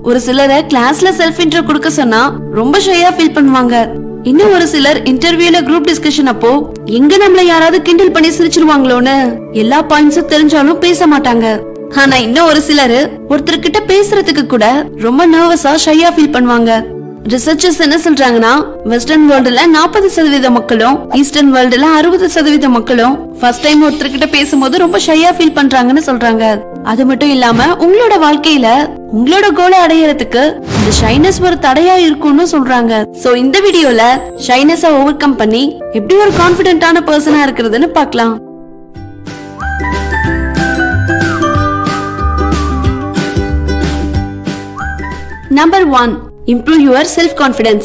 ஒரு சிலரை கிளாஸ்ல செல்ஃப் இன்ட்ரோ கொடுக்க சொன்னா ரொம்ப ஷையா ஃபீல் பண்ணுவாங்க இன்னும் ஒரு சிலர் இன்டர்வியூல குரூப் டிஸ்கஷன் அப்போ எங்க நம்மள யாராவது கிண்டல் பண்ணி சிரிச்சிருவாங்களோன்னு எல்லா பாயிண்ட்ஸும் தெரிஞ்சாலும் பேச மாட்டாங்க ஆனா இன்னும் ஒரு சிலர் ஒருத்தர்கிட்ட பேசுறதுக்கு கூட ரொம்ப நர்வஸா ஷையா ஃபீல் பண்ணுவாங்க ரிசர்ச்சர்ஸ் என்ன சொல்றாங்கன்னா வெஸ்டர்ன் வேர்ல்டுல நாற்பது சதவீத மக்களும் ஈஸ்டர்ன் வேர்ல்டுல அறுபது சதவீத மக்களும் ஃபர்ஸ்ட் டைம் ஒருத்தர்கிட்ட பேசும்போது ரொம்ப ஷையா ஃபீல் பண்றாங்கன்னு சொல்றாங்க அது மட்டும் இல்லாம உங்களோட வாழ்க்கையில உங்களோட கோலை அடையறதுக்கு இந்த ஷைனஸ் ஒரு தடையா இருக்கும்னு சொல்றாங்க சோ இந்த வீடியோல ஷைனஸ ஓவர் கம் பண்ணி எப்படி ஒரு கான்பிடென்டான பர்சனா இருக்கிறதுன்னு பார்க்கலாம் number one improve your self confidence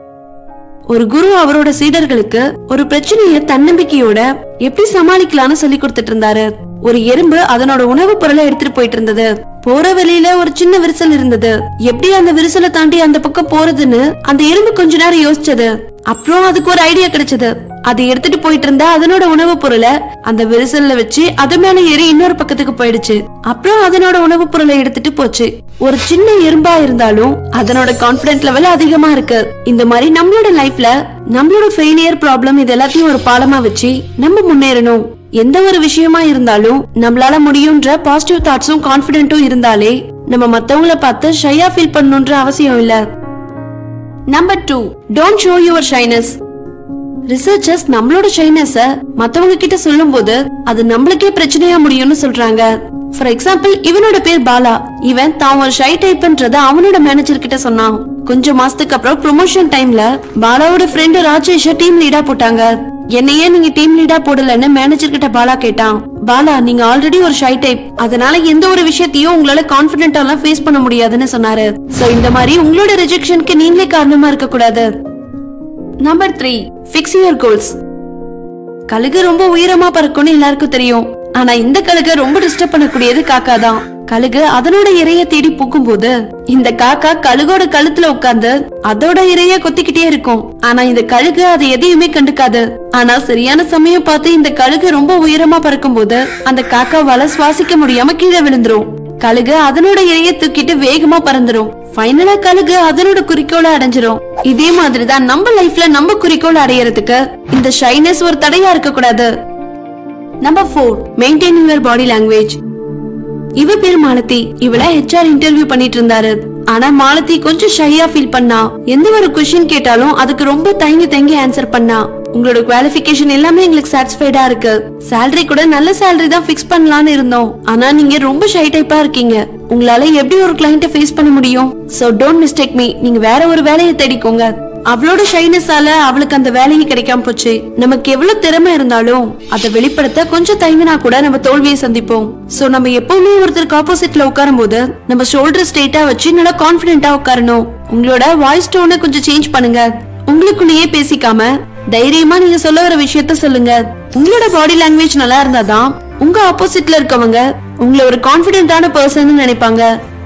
ஒரு குரு அவரோட சீடர்களுக்கு ஒரு பிரச்சனைய தன்னம்பிக்கையோட எப்படி சமாளிக்கலாம்னு சொல்லி கொடுத்துட்டு இருந்தாரு ஒரு எறும்பு அதனோட உணவுப் பொருளை எடுத்துட்டு போயிட்டு இருந்தது போற வழியில ஒரு சின்ன விரிசல் இருந்தது எப்படி அந்த விரிசலை தாண்டி அந்த பக்கம் போறதுன்னு அந்த எறும்பு கொஞ்ச நேரம் யோசிச்சது அப்புறம் அதுக்கு ஒரு ஐடியா கிடைச்சது அதை எடுத்துட்டு போயிட்டு இருந்தா அதனோட உணவுப் பொருளை அந்த விரிசல்ல வச்சு அது மேல ஏறி இன்னொரு பக்கத்துக்கு போயிடுச்சு அப்புறம் அதனோட உணவுப் பொருளை எடுத்துட்டு போச்சு ஒரு சின்ன எறும்பா இருந்தாலும் அதனோட கான்பிடன்ட் லெவல் அதிகமா இருக்கு இந்த மாதிரி நம்மளோட லைஃப்ல நம்மளோட ஃபெயிலியர் ப்ராப்ளம் இது எல்லாத்தையும் ஒரு பாலமா வச்சு நம்ம முன்னேறணும் எந்த ஒரு விஷயமா இருந்தாலும் நம்மளால முடியும்ன்ற பாசிட்டிவ் தாட்ஸும் கான்பிடென்ட்டும் இருந்தாலே நம்ம மத்தவங்கள பார்த்து ஷையா ஃபீல் பண்ணணும்ன்ற அவசியம் இல்ல number two don't show your shyness researchers நம்மளோட ஷைனஸ மத்தவங்க கிட்ட சொல்லும்போது அது நம்மளுக்கே பிரச்சனையா முடியும்னு சொல்றாங்க ஃபார் எக்ஸாம்பிள் இவனோட பேர் பாலா இவன் தான் ஒரு ஷை டைப்ன்றத அவனோட மேனேஜர் கிட்ட சொன்னான் கொஞ்ச மாசத்துக்கு அப்புறம் ப்ரொமோஷன் டைம்ல பாலாவோட ஃப்ரெண்டு ராஜேஷ டீம் லீடா போட்டாங்க என்னையே நீங்க டீம் லீடா போடலன்னு மேனேஜர் கிட்ட பாலா கேட்டான் பாலா நீங்க ஆல்ரெடி ஒரு ஷை டைப் அதனால எந்த ஒரு விஷயத்தையும் உங்களால கான்பிடென்டா எல்லாம் ஃபேஸ் பண்ண முடியாதுன்னு சொன்னாரு சோ இந்த மாதிரி உங்களோட ரிஜெக்ஷனுக்கு நீங்களே காரணமா இருக்க கூடாது number three fix your goals கழுகு ரொம்ப உயரமா பறக்கும்னு எல்லாருக்கும் தெரியும் ஆனா இந்த கழுக ரொம்ப டிஸ்டர்ப் பண்ணக்கூடியது காக்கா தான் கழுகு அதனோட இரைய தேடி போகும்போது இந்த காக்கா கழுகோட கழுத்துல உட்கார்ந்து அதோட இரைய கொத்திக்கிட்டே இருக்கும் ஆனா இந்த கழுகு அதை எதையுமே கண்டுக்காது ஆனா சரியான சமயம் பார்த்து இந்த கழுகு ரொம்ப உயரமா பறக்கும்போது அந்த காக்காவால சுவாசிக்க முடியாம கீழே விழுந்துரும் கழுகு அதனோட இரைய தூக்கிட்டு வேகமா பறந்துரும் ஃபைனலா கழுகு அதனோட குறிக்கோளை அடைஞ்சிரும் இதே மாதிரிதான் நம்ம லைஃப்ல நம்ம குறிக்கோள் அடையறதுக்கு இந்த ஷைனஸ் ஒரு தடையா இருக்க கூடாது number four maintain your body language இவ பேர் மாலதி இவள ஹெச்ஆர் இன்டர்வியூ பண்ணிட்டு இருந்தாரு ஆனா மாலதி கொஞ்சம் ஷையா ஃபீல் பண்ணா எந்த ஒரு கொஸ்டின் கேட்டாலும் அதுக்கு ரொம்ப தயங்கி தயங்கி ஆன்சர் பண்ணா உங்களோட குவாலிஃபிகேஷன் எல்லாமே எங்களுக்கு சாட்டிஸ்ஃபைடா இருக்கு salary கூட நல்ல salary தான் ஃபிக்ஸ் பண்ணலாம்னு இருந்தோம் ஆனா நீங்க ரொம்ப ஷை டைப்பா இருக்கீங்க உங்களால எப்படி ஒரு கிளைண்ட்டை ஃபேஸ் பண்ண முடியும் சோ டோன்ட் மிஸ்டேக் மீ நீங்க வேற ஒரு வேலையை தேடிக்கோங்க அவளோட ஷைனஸால அவளுக்கு அந்த வேலையே கிடைக்காம போச்சு நமக்கு எவ்வளவு திறமை இருந்தாலும் அதை வெளிப்படுத்த கொஞ்சம் தயங்கினா கூட நம்ம தோல்வியை சந்திப்போம் சோ நம்ம எப்பவுமே ஒருத்தருக்கு ஆப்போசிட்ல உட்காரும் போது நம்ம ஷோல்டர் ஸ்ட்ரெயிட்டா வச்சு நல்லா கான்பிடென்ட்டா உட்காரணும் உங்களோட வாய்ஸ் டோனை கொஞ்சம் சேஞ்ச் பண்ணுங்க உங்களுக்குள்ளேயே பேசிக்காம தைரியமா நீங்க சொல்ல வர விஷயத்த சொல்லுங்க உங்களோட பாடி லாங்குவேஜ் நல்லா இருந்தாதான் உங்க ஆப்போசிட்ல இருக்கவங்க உங்களை ஒரு கான்பிடென்ட்டான பர்சன் நினைப்பாங்க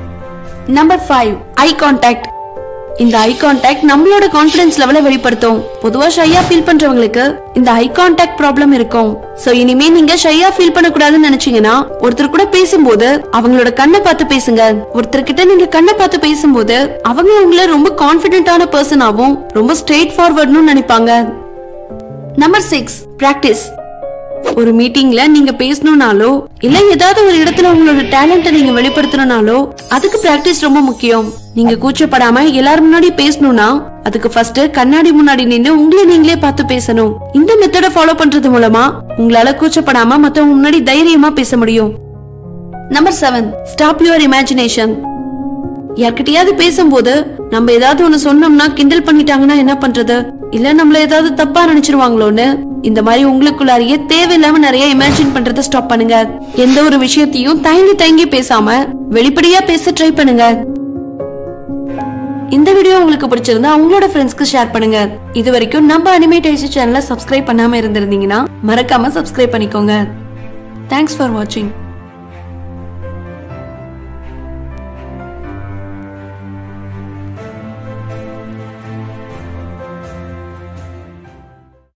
நம்பர் ஃபைவ் ஐ கான்டாக்ட் இந்த ஐ கான்டாக்ட் நம்மளோட கான்பிடன்ஸ் லெவலை வெளிப்படுத்தும் பொதுவா ஷையா ஃபீல் பண்றவங்களுக்கு இந்த ஐ கான்டாக்ட் ப்ராப்ளம் இருக்கும் சோ இனிமே நீங்க ஷையா ஃபீல் பண்ண கூடாதுன்னு நினைச்சீங்கன்னா ஒருத்தர் கூட பேசும்போது அவங்களோட கண்ணை பார்த்து பேசுங்க ஒருத்தர் கிட்ட நீங்க கண்ணை பார்த்து பேசும்போது அவங்க உங்களை ரொம்ப கான்பிடென்ட்டான பர்சனாவும் ரொம்ப ஸ்ட்ரெயிட் ஃபார்வர்ட்னு நினைப்பாங்க நம்பர் சிக்ஸ் பிராக்டிஸ் ஒரு மீட்டிங்ல நீங்க பேசணும்னாலோ இல்ல ஏதாவது ஒரு இடத்துல உங்களோட டேலண்ட நீங்க வெளிப்படுத்தணும்னாலோ அதுக்கு பிராக்டிஸ் ரொம்ப முக்கியம் நீங்க கூச்சப்படாம எல்லாரும் முன்னாடி பேசணும்னா அதுக்கு ஃபர்ஸ்ட் கண்ணாடி முன்னாடி நின்னு உங்களை நீங்களே பார்த்து பேசணும் இந்த மெத்தட ஃபாலோ பண்றது மூலமா உங்களால கூச்சப்படாம மத்தவங்க முன்னாடி தைரியமா பேச முடியும் number seven stop your imagination யார்கிட்டயாவது பேசும்போது நம்ம ஏதாவது ஒண்ணு சொன்னோம்னா கிண்டல் பண்ணிட்டாங்கன்னா என்ன பண்றது இல்ல நம்மள ஏதாவது தப்பா நினைச்சிருவாங்களோன்னு இந்த மாதிரி உங்களுக்குள்ளாரியே தேவையில்லாம நிறைய இமேஜின் பண்றத ஸ்டாப் பண்ணுங்க எந்த ஒரு விஷயத்தையும் தயங்கி தயங்கி பேசாம வெளிப்படையா பேச ட்ரை பண்ணுங்க இந்த வீடியோ உங்களுக்கு பிடிச்சிருந்தா உங்களோட ஃப்ரெண்ட்ஸ்க்கு ஷேர் பண்ணுங்க இது வரைக்கும் நம்ம அனிமேட் ஐசி சேனலை சப்ஸ்கிரைப் பண்ணாம இருந்திருந்தீங்கன்னா மறக்காம சப்ஸ்கிரைப் பண்ணிக்கோங்க தேங்க்ஸ் ஃபார் வாட்சிங்